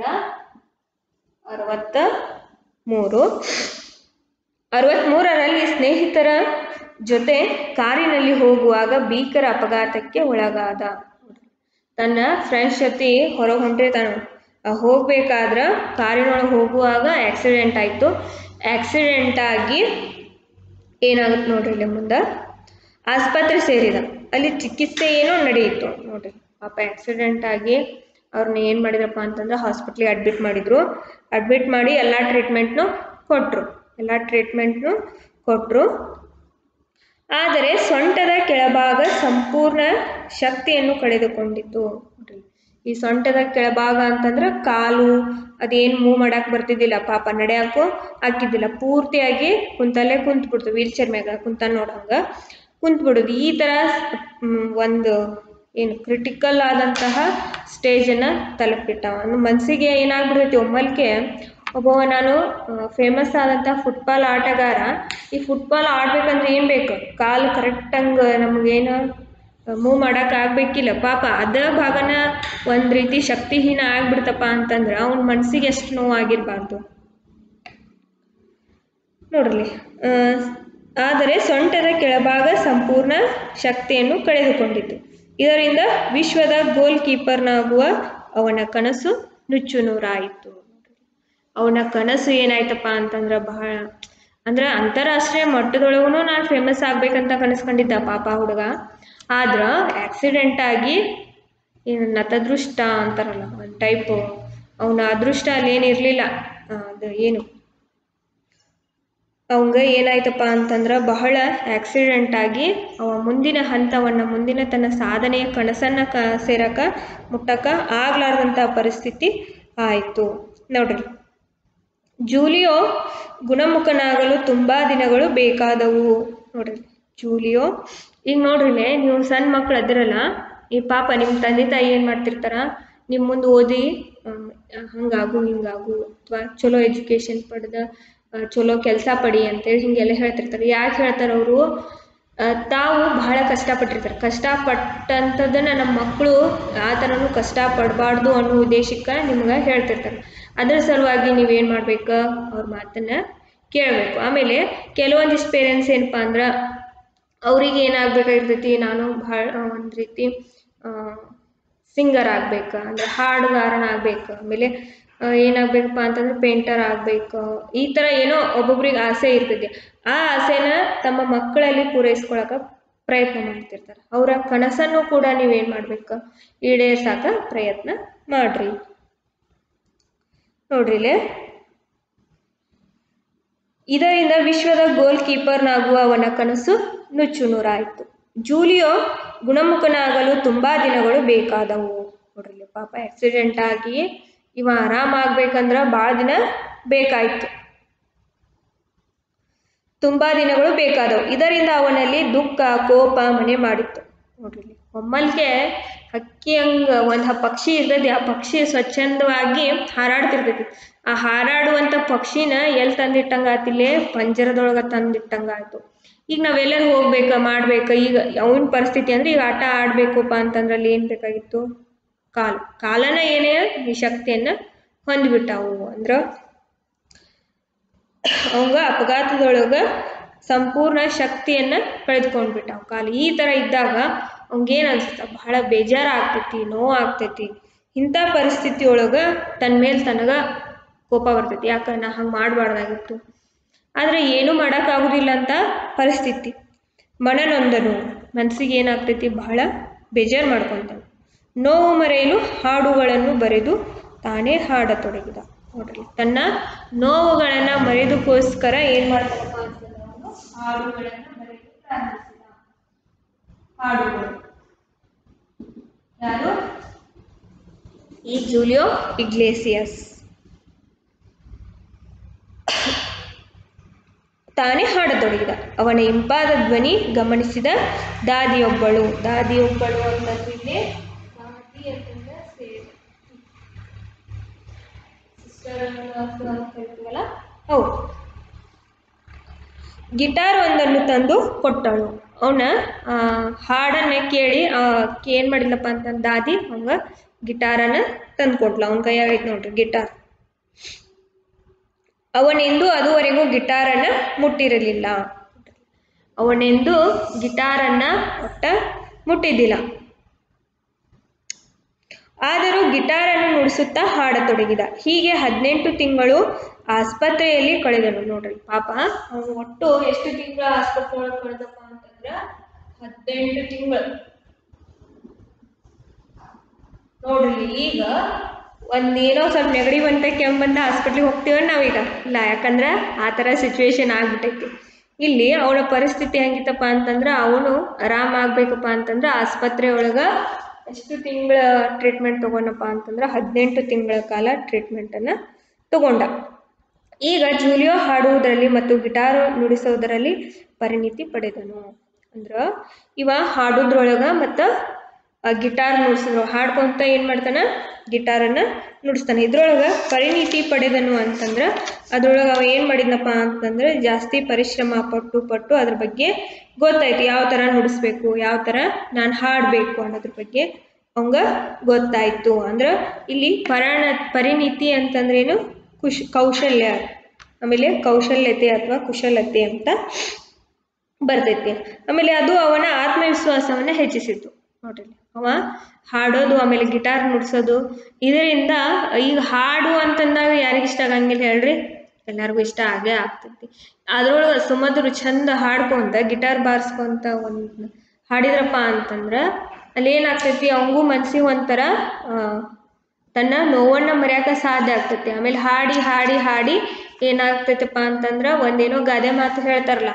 ಅರವತ್ತ ಮೂರು ಅರವತ್ತ್ಮೂರರಲ್ಲಿ ಸ್ನೇಹಿತರ ಜೊತೆ ಕಾರಿನಲ್ಲಿ ಹೋಗುವಾಗ ಭೀಕರ ಅಪಘಾತಕ್ಕೆ ಒಳಗಾದ ತನ್ನ ಫ್ರೆಂಡ್ಸ್ ಜೊತೆ ಹೊರಗೆ ಹೊಂಟಿರ್ತಾನೆ ಹೋಗ್ಬೇಕಾದ್ರೆ ಕಾರಿನೊಳಗೆ ಹೋಗುವಾಗ ಆಕ್ಸಿಡೆಂಟ್ ಆಯಿತು ಆಕ್ಸಿಡೆಂಟ್ ಆಗಿ ಏನಾಗುತ್ತೆ ನೋಡ್ರಿ ಇಲ್ಲಿ ಮುಂದೆ ಆಸ್ಪತ್ರೆ ಸೇರಿದ ಅಲ್ಲಿ ಚಿಕಿತ್ಸೆ ಏನೋ ನಡೆಯಿತು ನೋಡ್ರಿ ಪಾಪ ಆಕ್ಸಿಡೆಂಟ್ ಆಗಿ ಅವ್ರನ್ನ ಏನು ಮಾಡಿದ್ರಪ್ಪ ಅಂತಂದ್ರೆ ಹಾಸ್ಪಿಟ್ಲಿಗೆ ಅಡ್ಮಿಟ್ ಮಾಡಿದ್ರು ಅಡ್ಮಿಟ್ ಮಾಡಿ ಎಲ್ಲ ಟ್ರೀಟ್ಮೆಂಟ್ನು ಕೊಟ್ಟರು ಎಲ್ಲ ಟ್ರೀಟ್ಮೆಂಟ್ನು ಕೊಟ್ಟರು ಆದರೆ ಸೊಂಟದ ಕೆಳಭಾಗ ಸಂಪೂರ್ಣ ಶಕ್ತಿಯನ್ನು ಕಳೆದುಕೊಂಡಿತು ನೋಡ್ರಿ. ಈ ಸೊಂಟದ ಕೆಳಭಾಗ ಅಂತಂದ್ರೆ ಕಾಲು ಅದೇನು ಮೂವ್ ಮಾಡಕ್ಕೆ ಬರ್ತಿದ್ದಿಲ್ಲ ಪಾಪ ನಡೆಯಕ್ಕೂ ಹಾಕಿದ್ದಿಲ್ಲ ಪೂರ್ತಿಯಾಗಿ ಕುಂತಲ್ಲೇ ಕುಂತ್ ಬಿಡ್ತು ವೀಲ್ ಚೇರ್ ಮ್ಯಾಗ ಕುಂತ ನೋಡಂಗ ಕುಂತ್ ಬಿಡೋದು ಈ ಥರ ಮ್, ಒಂದು ಏನು ಕ್ರಿಟಿಕಲ್ ಆದಂತಹ ಸ್ಟೇಜನ್ನು ತಲುಪಿಟ್ಟ ಅವನು ಮನಸ್ಸಿಗೆ ಏನಾಗ್ಬಿಡ್ತೈತಿ ಒಮ್ಮಲ್ಕೆ ಒಬ್ಬವ ನಾನು ಫೇಮಸ್ ಆದಂಥ ಫುಟ್ಬಾಲ್ ಆಟಗಾರ ಈ ಫುಟ್ಬಾಲ್ ಆಡ್ಬೇಕಂದ್ರೆ ಏನು ಬೇಕು ಕಾಲು ಕರೆಕ್ಟಂಗೆ ನಮಗೇನು ಮೂವ್ ಮಾಡೋಕೆ ಆಗ್ಬೇಕಿಲ್ಲ ಪಾಪ ಅದ ಭಾಗನ ಒಂದು ರೀತಿ ಶಕ್ತಿಹೀನ ಆಗ್ಬಿಡ್ತಪ್ಪ ಅಂತಂದ್ರೆ ಅವ್ನ ಮನಸ್ಸಿಗೆ ಎಷ್ಟು ನೋವಾಗಿರಬಾರ್ದು ನೋಡ್ರಿ ಆ, ಆದರೆ ಸೊಂಟದ ಕೆಳಭಾಗ ಸಂಪೂರ್ಣ ಶಕ್ತಿಯನ್ನು ಕಳೆದುಕೊಂಡಿತು ಇದರಿಂದ ವಿಶ್ವದ ಗೋಲ್ ಕೀಪರ್ನಾಗುವ ಅವನ ಕನಸು ನುಚ್ಚು ನೂರಾಯಿತು ಅವನ ಕನಸು ಏನಾಯ್ತಪ್ಪ ಅಂತಂದ್ರೆ ಬಹಳ ಅಂದ್ರೆ ಅಂತಾರಾಷ್ಟ್ರೀಯ ಮಟ್ಟದೊಳಗೂ ನಾನು ಫೇಮಸ್ ಆಗ್ಬೇಕಂತ ಕನಸ್ಕೊಂಡಿದ್ದ ಪಾಪ ಹುಡುಗ ಆದ್ರೆ ಆಕ್ಸಿಡೆಂಟ್ ಆಗಿ ಏನು ನತದೃಷ್ಟ ಅಂತಾರಲ್ಲ ಒಂದು ಟೈಪು ಅವನ ಅದೃಷ್ಟ ಅಲ್ಲಿ ಏನಿರಲಿಲ್ಲ ಅದು ಏನು ಅವಂಗ ಏನಾಯ್ತಪ್ಪ ಅಂತಂದ್ರೆ ಬಹಳ ಆಕ್ಸಿಡೆಂಟ್ ಆಗಿ ಅವ ಮುಂದಿನ ಹಂತವನ್ನು ಮುಂದಿನ ತನ್ನ ಸಾಧನೆಯ ಕನಸನ್ನು ಕ ಸೇರಕ ಮುಟ್ಟಕ ಆಗ್ಲಾರ್ದಂಥ ಪರಿಸ್ಥಿತಿ ಆಯಿತು ನೋಡ್ರಿ ಜೂಲಿಯೋ ಗುಣಮುಖನಾಗಲು ತುಂಬ ದಿನಗಳು ಬೇಕಾದವು ನೋಡ್ರಿ ಜೂಲಿಯೋ ಈಗ ನೋಡ್ರಿಲೆ ನೀವು ಸಣ್ಣ ಮಕ್ಳು ಅದಿರಲ್ಲ ಈ ಪಾಪ ನಿಮ್ಮ ತಂದೆ ತಾಯಿ ಏನು ಮಾಡ್ತಿರ್ತಾರ ನಿಮ್ಮ ಮುಂದೆ ಓದಿ ಹಂಗಾಗು ಹಿಂಗಾಗು ಅಥವಾ ಚಲೋ ಎಜುಕೇಶನ್ ಪಡೆದ ಆ, ಚಲೋ ಕೆಲಸ ಪಡಿ ಅಂತೇಳಿ ಹಿಂಗೆಲ್ಲ ಹೇಳ್ತಿರ್ತಾರೆ ಯಾಕೆ ಹೇಳ್ತಾರೆ ಅವರು ತಾವು ಬಹಳ ಕಷ್ಟಪಟ್ಟಿರ್ತಾರೆ ಕಷ್ಟಪಟ್ಟಂಥದ್ದನ್ನು ನಮ್ಮ ಮಕ್ಕಳು ಆ ಥರನೂ ಕಷ್ಟಪಡಬಾರ್ದು ಅನ್ನೋ ಉದ್ದೇಶಕ್ಕೆ ನಿಮ್ಗೆ ಹೇಳ್ತಿರ್ತಾರೆ ಅದ್ರ ಸಲುವಾಗಿ ನೀವೇನು ಮಾಡ್ಬೇಕು ಅವ್ರ ಮಾತನ್ನು ಕೇಳಬೇಕು ಆಮೇಲೆ ಕೆಲವೊಂದಿಷ್ಟು ಪೇರೆಂಟ್ಸ್ ಏನಪ್ಪ ಅಂದ್ರೆ ಅವ್ರಿಗೆ ಏನಾಗಬೇಕಾಗಿರ್ತೈತಿ ನಾನು ಭಾಳ ಒಂದು ರೀತಿ ಸಿಂಗರ್ ಆಗ್ಬೇಕು ಅಂದರೆ ಹಾಡುಗಾರನಾಗ್ಬೇಕು ಆಮೇಲೆ ಆ, ಏನಾಗ್ಬೇಕಪ್ಪ ಅಂತಂದ್ರೆ ಪೇಂಟರ್ ಆಗ್ಬೇಕು ಈ ಥರ ಏನೋ ಒಬ್ಬೊಬ್ರಿಗೆ ಆಸೆ ಇರ್ತೈತಿ ಆ ಆಸೆನ ತಮ್ಮ ಮಕ್ಕಳಲ್ಲಿ ಪೂರೈಸ್ಕೊಳಕ ಪ್ರಯತ್ನ ಮಾಡ್ತಿರ್ತಾರೆ ಅವರ ಕನಸನ್ನು ಕೂಡ ನೀವೇನು ಮಾಡ್ಬೇಕು ಈಡೇರ್ಸಾಕ ಪ್ರಯತ್ನ ಮಾಡ್ರಿ ನೋಡ್ರಿ ಇಲ್ಲೇ ಇದರಿಂದ ವಿಶ್ವದ ಗೋಲ್ ಕೀಪರ್ನಾಗುವ ಅವನ ಕನಸು ನುಚ್ಚು ನೂರಾಯಿತು ಜೂಲಿಯೋ ಗುಣಮುಖನಾಗಲು ತುಂಬಾ ದಿನಗಳು ಬೇಕಾದವು ನೋಡ್ರಿ ಇಲ್ಲಿ ಪಾಪ ಆಕ್ಸಿಡೆಂಟ್ ಆಗಿ ಇವ ಆರಾಮಾಗ್ಬೇಕಂದ್ರ ಭಾಳ ದಿನ ಬೇಕಾಯ್ತು ತುಂಬಾ ದಿನಗಳು ಬೇಕಾದವು ಇದರಿಂದ ಅವನಲ್ಲಿ ದುಃಖ ಕೋಪ ಮನೆ ಮಾಡಿತ್ತು ನೋಡ್ರಿ ಇಲ್ಲಿ ಒಮ್ಮಲ್ಕೆ ಹಕ್ಕಿ ಹಂಗ ಒಂದು ಪಕ್ಷಿ ಇರ್ತೈತಿ ಆ ಪಕ್ಷಿ ಸ್ವಚ್ಛಂದವಾಗಿ ಹಾರಾಡ್ತಿರ್ತೈತಿ ಆ ಹಾರಾಡುವಂಥ ಪಕ್ಷಿನ ಎಲ್ಲಿ ತಂದಿಟ್ಟಂಗ ಆತಿಲ್ಲೇ ಪಂಜರದೊಳಗೆ ತಂದಿಟ್ಟಂಗ ಆಯ್ತು ಈಗ ನಾವೆಲ್ಲರೂ ಹೋಗ್ಬೇಕ ಮಾಡ್ಬೇಕ ಈಗ ಅವನ ಪರಿಸ್ಥಿತಿ ಅಂದ್ರೆ ಈಗ ಆಟ ಆಡ್ಬೇಕಪ್ಪ ಅಂತಂದ್ರೆ ಅಲ್ಲಿ ಏನು ಬೇಕಾಗಿತ್ತು ಕಾಲು ಕಾಲನ ಏನೇ ಈ ಶಕ್ತಿಯನ್ನ ಹೊಂದ್ಬಿಟ್ಟಾವು ಅಂದ್ರ ಅವಂಗ ಅಪಘಾತದೊಳಗ ಸಂಪೂರ್ಣ ಶಕ್ತಿಯನ್ನ ಕಳೆದುಕೊಂಡ್ಬಿಟ್ಟಾವ ಕಾಲು ಈ ಥರ ಇದ್ದಾಗ ಅವಂಗೇನು ಅನ್ಸುತ್ತ ಬಹಳ ಬೇಜಾರು ಆಗ್ತೈತಿ ನೋವು ಆಗ್ತೈತಿ ಇಂಥ ಪರಿಸ್ಥಿತಿ ಒಳಗೆ ತನ್ನ ಮೇಲೆ ತನಗ ಕೋಪ ಬರ್ತೈತಿ ಯಾಕೆ ನಾ ಹಂಗೆ ಮಾಡಬಾರ್ದಾಗಿತ್ತು ಆದರೆ ಏನೂ ಮಾಡೋಕ್ಕಾಗೋದಿಲ್ಲ ಅಂತ ಪರಿಸ್ಥಿತಿ ಮನನೊಂದನು ಮನಸ್ಸಿಗೆ ಏನಾಗ್ತೈತಿ ಬಹಳ ಬೇಜಾರು ಮಾಡ್ಕೊತಾನೆ ನೋವು ಮರೆಯಲು ಹಾಡುಗಳನ್ನು ಬರೆದು ತಾನೇ ಹಾಡತೊಡಗಿದ ನೋಡ್ರಿ ತನ್ನ ನೋವುಗಳನ್ನು ಮರೆಯೋದಕ್ಕೋಸ್ಕರ ಏನು ಮಾಡ್ತಾನಪ್ಪ ಅಂತಂದ್ರೆ ಅವನು ಹಾಡುಗಳನ್ನು ಬರೆಯಲು ಪ್ರಾರಂಭಿಸಿದ ಹಾಡುಗಳು ಯಾರು ಈ ಜೂಲಿಯೋ ಇಗ್ಲೇಸಿಯಸ್ ತಾನೇ ಹಾಡತೊಡಗಿದ ಅವನ ಇಂಪಾದ ಧ್ವನಿ ಗಮನಿಸಿದ ದಾದಿಯೊಬ್ಬಳು ದಾದಿಯೊಬ್ಬಳು ಅಂತಂದ್ರೆ ಇಲ್ಲಿ ದಾದಿ ಅಂತಂದ್ರೆ ಸೇರಿ ಸಿಸ್ಟರ್ ಅಂತ ಹೇಳ್ತೀವಲ್ಲ ಹೌದು ಗಿಟಾರ್ ಒಂದನ್ನು ತಂದು ಕೊಟ್ಟಳು ಅವನ ಹಾಡನ್ನ ಕೇಳಿ ಏನು ಮಾಡಿದ್ಲಪ್ಪ ಅಂತಂದು ದಾದಿ ಅವಂಗ ಗಿಟಾರನ್ನ ತಂದು ಕೊಟ್ಲ ಅವನ ಕೈಯಾಗ ಐತೆ ನೋಡ್ರಿ ಗಿಟಾರ್ ಅವನೆಂದು ಅದುವರೆಗೂ ಗಿಟಾರನ್ನ ಮುಟ್ಟಿರಲಿಲ್ಲ ಅವನೆಂದು ಗಿಟಾರನ್ನ ಒಟ್ಟ ಮುಟ್ಟಿದ್ದಿಲ್ಲ ಆದರೂ ಗಿಟಾರನ್ನು ನುಡಿಸುತ್ತಾ ಹಾಡತೊಡಗಿದ ಹೀಗೆ ಹದಿನೆಂಟು ತಿಂಗಳು ಆಸ್ಪತ್ರೆಯಲ್ಲಿ ಕಳೆದನು ನೋಡ್ರಿ ಪಾಪ ಅವನು ಒಟ್ಟು ಎಷ್ಟು ತಿಂಗಳು ಆಸ್ಪತ್ರೆ ಒಳಗೆ ಕಳೆದಪ್ಪ ಅಂತಂದ್ರ ಹದಿನೆಂಟು ತಿಂಗಳು ನೋಡ್ರಿ ಈಗ ಒಂದೇನೋ ಸ್ವಲ್ಪ ನೆಗಡಿ ಬಂತ ಕೆಮ್ಮು ಬಂದ ಹಾಸ್ಪಿಟ್ಲಿಗೆ ಹೋಗ್ತೀವ ನಾವೀಗ ಇಲ್ಲ ಯಾಕಂದ್ರೆ ಆ ಥರ ಸಿಚುವೇಶನ್ ಆಗ್ಬಿಟ್ಟೈತಿ ಇಲ್ಲಿ ಅವನ ಪರಿಸ್ಥಿತಿ ಹೆಂಗಿತ್ತಪ್ಪ ಅಂತಂದ್ರೆ ಅವನು ಆರಾಮಾಗ್ಬೇಕಪ್ಪ ಅಂತಂದ್ರೆ ಆಸ್ಪತ್ರೆ ಒಳಗೆ ಎಷ್ಟು ತಿಂಗಳ ಟ್ರೀಟ್ಮೆಂಟ್ ತಗೊಂಡಪ್ಪ ಅಂತಂದ್ರೆ ಹದಿನೆಂಟು ತಿಂಗಳ ಕಾಲ ಟ್ರೀಟ್ಮೆಂಟನ್ನು ತಗೊಂಡ ಈಗ ಜೂಲಿಯೋ ಹಾಡುವುದರಲ್ಲಿ ಮತ್ತು ಗಿಟಾರ್ ನುಡಿಸೋದರಲ್ಲಿ ಪರಿಣಿತಿ ಪಡೆದನು ಅಂದ್ರೆ ಇವ ಹಾಡೋದ್ರೊಳಗೆ ಮತ್ತು ಗಿಟಾರ್ ನುಡಿಸಿದ್ರು ಹಾಡ್ಕೊಂತ ಏನು ಮಾಡ್ತಾನೆ ಗಿಟಾರನ್ನು ನುಡಿಸ್ತಾನೆ ಇದ್ರೊಳಗೆ ಪರಿಣಿತಿ ಪಡೆದನು ಅಂತಂದ್ರೆ ಅದ್ರೊಳಗೆ ಅವ ಏನು ಮಾಡಿದ್ನಪ್ಪ ಅಂತಂದ್ರೆ ಜಾಸ್ತಿ ಪರಿಶ್ರಮ ಪಟ್ಟು ಪಟ್ಟು ಅದ್ರ ಬಗ್ಗೆ ಗೊತ್ತಾಯ್ತು ಯಾವ ಥರ ನುಡಿಸ್ಬೇಕು ಯಾವ ಥರ ನಾನು ಹಾಡಬೇಕು ಅನ್ನೋದ್ರ ಬಗ್ಗೆ ಅವಂಗ ಗೊತ್ತಾಯ್ತು ಅಂದ್ರೆ ಇಲ್ಲಿ ಪರಣ ಪರಿಣಿತಿ ಅಂತಂದ್ರೇನು ಕುಶ್ ಕೌಶಲ್ಯ ಆಮೇಲೆ ಕೌಶಲ್ಯತೆ ಅಥವಾ ಕುಶಲತೆ ಅಂತ ಬರ್ತೈತಿ ಆಮೇಲೆ ಅದು ಅವನ ಆತ್ಮವಿಶ್ವಾಸವನ್ನು ಹೆಚ್ಚಿಸಿತು ನೋಡ್ರಿ ಅವ ಹಾಡೋದು ಆಮೇಲೆ ಗಿಟಾರ್ ನುಡ್ಸೋದು ಇದರಿಂದ ಈಗ ಹಾಡು ಅಂತಂದಾಗ ಯಾರಿಗೆ ಇಷ್ಟ ಆಗಂಗಿಲ್ಲ ಹೇಳ್ರಿ ಎಲ್ಲರಿಗೂ ಇಷ್ಟ ಆಗೇ ಆಗ್ತೈತಿ ಅದ್ರೊಳಗೆ ಸುಮಧುರು ಚಂದ ಹಾಡ್ಕೊಂತ ಗಿಟಾರ್ ಬಾರಿಸ್ಕೊಂತ ಒಂದು ಹಾಡಿದ್ರಪ್ಪ ಅಂತಂದ್ರೆ ಅಲ್ಲಿ ಏನಾಗ್ತೈತಿ ಅವಂಗೂ ಮನ್ಸಿಗೆ ಒಂಥರ ಆ, ತನ್ನ ನೋವನ್ನು ಮರ್ಯಾಕ ಸಾಧ್ಯ ಆಗ್ತೈತಿ ಆಮೇಲೆ ಹಾಡಿ ಹಾಡಿ ಹಾಡಿ ಏನಾಗ್ತೈತಪ್ಪ ಅಂತಂದ್ರೆ ಒಂದೇನೋ ಗಾದೆ ಮಾತು ಹೇಳ್ತಾರಲ್ಲ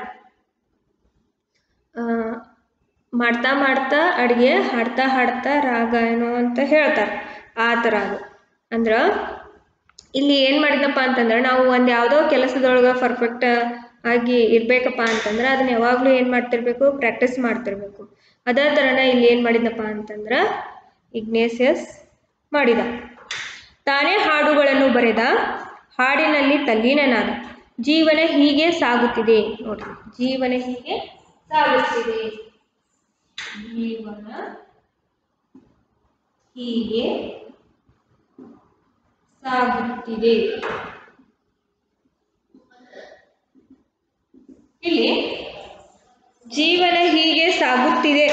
ಆ, ಮಾಡ್ತಾ ಮಾಡ್ತಾ ಅಡುಗೆ ಹಾಡ್ತಾ ಹಾಡ್ತಾ ರಾಗ ಏನೋ ಅಂತ ಹೇಳ್ತಾರೆ ಆ ಥರ ಅದು ಅಂದ್ರೆ ಇಲ್ಲಿ ಏನು ಮಾಡಿದ್ನಪ್ಪ ಅಂತಂದ್ರೆ ನಾವು ಒಂದು ಯಾವುದೋ ಕೆಲಸದೊಳಗೆ ಪರ್ಫೆಕ್ಟ್ ಆಗಿ ಇರಬೇಕಪ್ಪ ಅಂತಂದ್ರೆ ಅದನ್ನ ಯಾವಾಗಲೂ ಏನು ಮಾಡ್ತಿರ್ಬೇಕು ಪ್ರಾಕ್ಟೀಸ್ ಮಾಡ್ತಿರ್ಬೇಕು ಅದೇ ಥರನ ಇಲ್ಲಿ ಏನು ಮಾಡಿದ್ನಪ್ಪ ಅಂತಂದ್ರೆ ಇಗ್ನೇಸಿಯಸ್ ಮಾಡಿದ ತಾನೇ ಹಾಡುಗಳನ್ನು ಬರೆದ ಹಾಡಿನಲ್ಲಿ ತಲ್ಲೀನನಾದ ಜೀವನ ಹೀಗೆ ಸಾಗುತ್ತಿದೆ ನೋಡ್ರಿ ಜೀವನ ಹೀಗೆ ಸಾಗುತ್ತಿದೆ ಜೀವನ ಹೀಗೆ ಸಾಗುತ್ತಿದೆ ಇಲ್ಲಿ ಜೀವನ ಹೀಗೆ ಸಾಗುತ್ತಿದೆ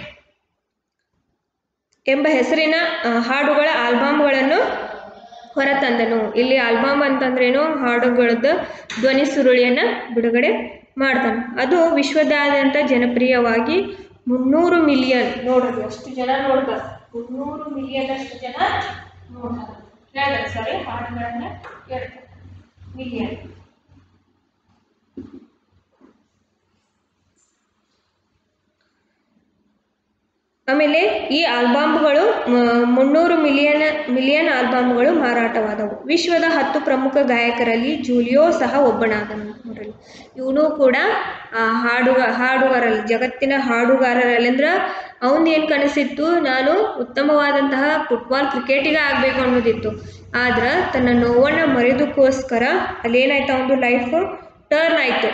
ಎಂಬ ಹೆಸರಿನ ಆ, ಹಾಡುಗಳ ಆಲ್ಬಮ್ಗಳನ್ನು ಹೊರತಂದನು ಇಲ್ಲಿ ಆಲ್ಬಮ್ ಅಂತಂದ್ರೇನು ಹಾಡುಗಳದ್ದು ಧ್ವನಿ ಸುರುಳಿಯನ್ನು ಬಿಡುಗಡೆ ಮಾಡ್ತಾನೆ ಅದು ವಿಶ್ವದಾದ್ಯಂತ ಜನಪ್ರಿಯವಾಗಿ ಮುನ್ನೂರು ಮಿಲಿಯನ್ ನೋಡ್ರಿ ಅಷ್ಟು ಜನ ನೋಡ್ತಾರೆ ಮುನ್ನೂರು ಮಿಲಿಯನ್ ಅಷ್ಟು ಜನ ನೋಡ್ತಾರೆ ಹೇಳ್ತಾರೆ ಸಾರಿ ಹಾಡುಗಳನ್ನ ಕೇಳ್ತಾರೆ ಮಿಲಿಯನ್ ಆಮೇಲೆ ಈ ಆಲ್ಬಮ್ಗಳು ಮ- ಮುನ್ನೂರು ಮಿಲಿಯನ್ ಮಿಲಿಯನ್ ಆಲ್ಬಮ್ಗಳು ಮಾರಾಟವಾದವು ವಿಶ್ವದ ಹತ್ತು ಪ್ರಮುಖ ಗಾಯಕರಲ್ಲಿ ಜೂಲಿಯೋ ಸಹ ಒಬ್ಬನಾದನು ನೋಡ್ರಿ ಇವನು ಕೂಡ ಆ ಹಾಡುಗ ಹಾಡುಗಾರಲ್ಲಿ ಜಗತ್ತಿನ ಹಾಡುಗಾರರಲ್ಲಿ ಅಂದ್ರೆ ಅವನ್ ಏನು ಕನಸಿತ್ತು ನಾನು ಉತ್ತಮವಾದಂತಹ ಫುಟ್ಬಾಲ್ ಕ್ರಿಕೆಟಿಗ ಆಗಬೇಕು ಅನ್ನೋದಿತ್ತು ಆದ್ರೆ ತನ್ನ ನೋವನ್ನು ಮರೆಯೋದಕ್ಕೋಸ್ಕರ ಅಲ್ಲೇನಾಯ್ತು ಅವನದು ಲೈಫ್ ಟರ್ನ್ ಆಯಿತು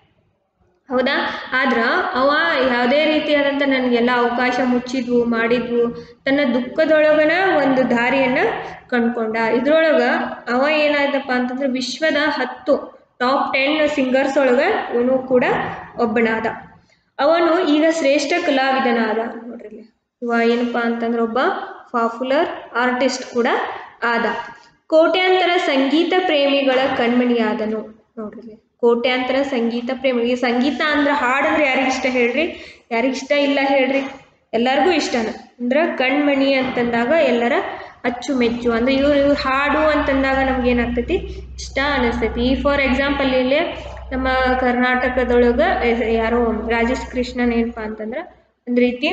ಹೌದಾ ಆದ್ರೆ ಅವ ಯಾವುದೇ ರೀತಿಯಾದಂಥ ನನಗೆಲ್ಲ ಅವಕಾಶ ಮುಚ್ಚಿದ್ವು ಮಾಡಿದ್ವು ತನ್ನ ದುಃಖದೊಳಗನ ಒಂದು ದಾರಿಯನ್ನು ಕಂಡ್ಕೊಂಡ ಇದ್ರೊಳಗೆ ಅವ ಏನಾಯ್ತಪ್ಪ ಅಂತಂದ್ರೆ ವಿಶ್ವದ ಹತ್ತು ಟಾಪ್ ಟೆನ್ ಸಿಂಗರ್ಸ್ ಒಳಗೆ ಇವನು ಕೂಡ ಒಬ್ಬನಾದ ಅವನು ಈಗ ಶ್ರೇಷ್ಠ ಕಲಾವಿದನಾದ ನೋಡ್ರಿ ಇಲ್ಲಿ. ಇವ ಏನಪ್ಪ ಅಂತಂದ್ರೆ ಒಬ್ಬ ಪಾಪ್ಯುಲರ್ ಆರ್ಟಿಸ್ಟ್ ಕೂಡ ಆದ ಕೋಟ್ಯಾಂತರ ಸಂಗೀತ ಪ್ರೇಮಿಗಳ ಕಣ್ಮಣಿಯಾದನು ನೋಡ್ರಿ ಇಲ್ಲಿ. ಕೋಟ್ಯಾಂತರ ಸಂಗೀತ ಪ್ರೇಮಿ ಈ ಸಂಗೀತ ಅಂದ್ರೆ ಹಾಡಂದ್ರೆ ಯಾರಿಗೆ ಇಷ್ಟ ಹೇಳ್ರಿ ಯಾರಿಗೆ ಇಷ್ಟ ಇಲ್ಲ ಹೇಳ್ರಿ ಎಲ್ಲರಿಗೂ ಇಷ್ಟನ ಅಂದ್ರೆ ಕಣ್ಮಣಿ ಅಂತಂದಾಗ ಎಲ್ಲರ ಅಚ್ಚುಮೆಚ್ಚು ಅಂದ್ರೆ ಇವ್ರು ಇವ್ರು ಹಾಡು ಅಂತಂದಾಗ ನಮ್ಗೆ ಏನಾಗ್ತೈತಿ ಇಷ್ಟ ಅನಿಸ್ತೈತಿ ಈ ಫಾರ್ ಎಕ್ಸಾಂಪಲ್ ಇಲ್ಲಿ ನಮ್ಮ ಕರ್ನಾಟಕದೊಳಗೆ ಯಾರೋ ರಾಜೇಶ್ ಕೃಷ್ಣನ್ ಏನಪ್ಪ ಅಂತಂದ್ರೆ ಒಂದು ರೀತಿ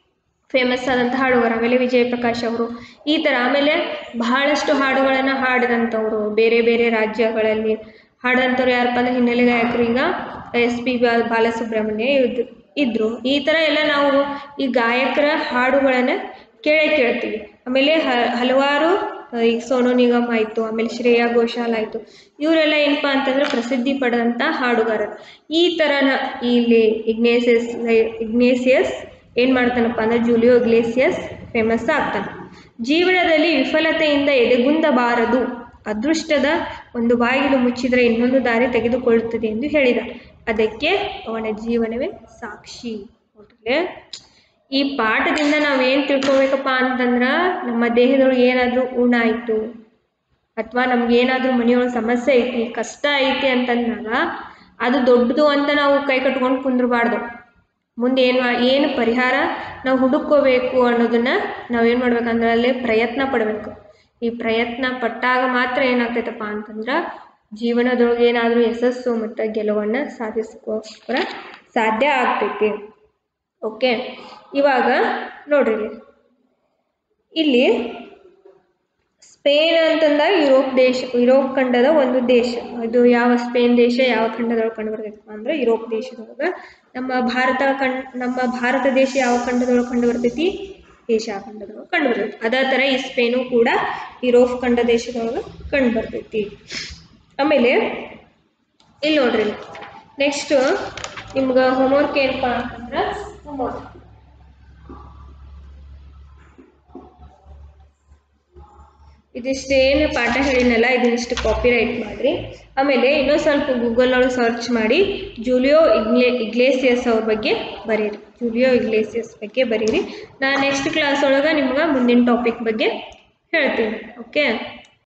ಫೇಮಸ್ ಆದಂಥ ಹಾಡುಗಾರ ಆಮೇಲೆ ವಿಜಯ್ ಪ್ರಕಾಶ್ ಅವರು ಈ ಥರ ಆಮೇಲೆ ಬಹಳಷ್ಟು ಹಾಡುಗಳನ್ನು ಹಾಡಿದಂಥವ್ರು ಬೇರೆ ಬೇರೆ ರಾಜ್ಯಗಳಲ್ಲಿ ಹಾಡಂಥವ್ರು ಯಾರಪ್ಪ ಅಂದ್ರೆ ಹಿನ್ನೆಲೆ ಗಾಯಕರು ಈಗ ಎಸ್ ಪಿ ಬಾಲಸುಬ್ರಹ್ಮಣ್ಯ ಇದ್ ಇದ್ರು ಈ ಥರ ಎಲ್ಲ ನಾವು ಈ ಗಾಯಕರ ಹಾಡುಗಳನ್ನು ಕೇಳೇ ಕೇಳ್ತೀವಿ ಆಮೇಲೆ ಹ- ಹಲವಾರು ಆ, ಈಗ ಸೋನು ನಿಗಮ್ ಆಯಿತು ಆಮೇಲೆ ಶ್ರೇಯಾ ಘೋಷಾಲ್ ಆಯಿತು ಇವರೆಲ್ಲ ಏನಪ್ಪ ಅಂತಂದ್ರೆ ಪ್ರಸಿದ್ಧಿ ಪಡೆದಂಥ ಹಾಡುಗಾರರು ಈ ಥರನ ಇಲ್ಲಿ ಇಗ್ನೇಸಿಯಸ್ ಇಗ್ನೇಸಿಯಸ್ ಏನು ಮಾಡ್ತಾನಪ್ಪ ಅಂದ್ರೆ ಜೂಲಿಯೋ ಇಗ್ಲೇಸಿಯಸ್ ಫೇಮಸ್ ಆಗ್ತಾನೆ ಜೀವನದಲ್ಲಿ ವಿಫಲತೆಯಿಂದ ಎದೆಗುಂದಬಾರದು ಅದೃಷ್ಟದ ಒಂದು ಬಾಗಿಲು ಮುಚ್ಚಿದರೆ ಇನ್ನೊಂದು ದಾರಿ ತೆಗೆದುಕೊಳ್ಳುತ್ತದೆ ಎಂದು ಹೇಳಿದ ಅದಕ್ಕೆ ಅವನ ಜೀವನವೇ ಸಾಕ್ಷಿ ನೋಡ್ರಿ ಈ ಪಾಠದಿಂದ ನಾವೇನು ತಿಳ್ಕೊಬೇಕಪ್ಪ ಅಂತಂದ್ರೆ ನಮ್ಮ ದೇಹದೊಳಗೆ ಏನಾದರೂ ಊನ ಆಯಿತು ಅಥವಾ ನಮ್ಗೆ ಏನಾದರೂ ಮನೆಯೊಳಗೆ ಸಮಸ್ಯೆ ಐತಿ ಕಷ್ಟ ಐತಿ ಅಂತಂದಾಗ ಅದು ದೊಡ್ಡದು ಅಂತ ನಾವು ಕೈ ಕಟ್ಕೊಂಡು ಕುಂದ್ರಬಾರ್ದು ಮುಂದೆ ಏನು ಏನು ಪರಿಹಾರ ನಾವು ಹುಡುಕೋಬೇಕು ಅನ್ನೋದನ್ನ ನಾವೇನು ಮಾಡ್ಬೇಕಂದ್ರೆ ಅಲ್ಲೇ ಪ್ರಯತ್ನ ಪಡಬೇಕು ಈ ಪ್ರಯತ್ನ ಪಟ್ಟಾಗ ಮಾತ್ರ ಏನಾಗ್ತೈತಪ್ಪ ಅಂತಂದ್ರೆ ಜೀವನದೊಳಗೆ ಏನಾದರೂ ಯಶಸ್ಸು ಮತ್ತು ಗೆಲುವನ್ನು ಸಾಧಿಸ್ಕೋಸ್ಕರ ಸಾಧ್ಯ ಆಗ್ತೈತಿ ಓಕೆ ಇವಾಗ ನೋಡ್ರಿ ಇಲ್ಲಿ. ಇಲ್ಲಿ ಸ್ಪೇನ್ ಅಂತಂದಾಗ ಯುರೋಪ್ ದೇಶ ಯುರೋಪ್ ಖಂಡದ ಒಂದು ದೇಶ ಇದು ಯಾವ ಸ್ಪೇನ್ ದೇಶ ಯಾವ ಖಂಡದೊಳಗೆ ಕಂಡು ಬರ್ತೈತಪ್ಪ ಅಂದ್ರೆ ಯುರೋಪ್ ದೇಶದೊಳಗೆ ನಮ್ಮ ಭಾರತ ಖಂಡ್ ನಮ್ಮ ಭಾರತ ದೇಶ ಯಾವ ಖಂಡದೊಳಗೆ ಕಂಡು ಬರ್ತೈತಿ ಏಷ್ಯಾ ಖಂಡದೊಳಗೆ ಕಂಡು ಬರ್ತೈತಿ ಅದೇ ಥರ ಈ ಸ್ಪೇನು ಕೂಡ ಯುರೋಪ್ ಖಂಡ ದೇಶದೊಳಗೆ ಕಂಡು ಬರ್ತೈತಿ ಆಮೇಲೆ ಇಲ್ಲಿ ನೋಡ್ರಿ ನೆಕ್ಸ್ಟ್ ನಿಮ್ಗೆ ಹೋಮ್ವರ್ಕ್ ಏನಪ್ಪ ಅಂತಂದ್ರೆ ಹೋಮ್ವರ್ಕ್ ಇದಿಷ್ಟು ಏನು ಪಾಠ ಹೇಳಿನಲ್ಲ ಇದನ್ನಿಷ್ಟು ಕಾಪಿ ರೈಟ್ ಮಾಡಿರಿ ಆಮೇಲೆ ಇನ್ನೂ ಸ್ವಲ್ಪ ಗೂಗಲ್ ಒಳಗೆ ಸರ್ಚ್ ಮಾಡಿ ಜೂಲಿಯೋ ಇಗ್ಲೇ ಇಗ್ಲೇಸಿಯಸ್ ಅವ್ರ ಬಗ್ಗೆ ಬರೀರಿ ಜೂಲಿಯೋ ಇಗ್ಲೇಸಿಯಸ್ ಬಗ್ಗೆ ಬರೀರಿ ನಾನು ನೆಕ್ಸ್ಟ್ ಕ್ಲಾಸ್ ಒಳಗೆ ನಿಮ್ಗೆ ಮುಂದಿನ ಟಾಪಿಕ್ ಬಗ್ಗೆ ಹೇಳ್ತೀನಿ ಓಕೆ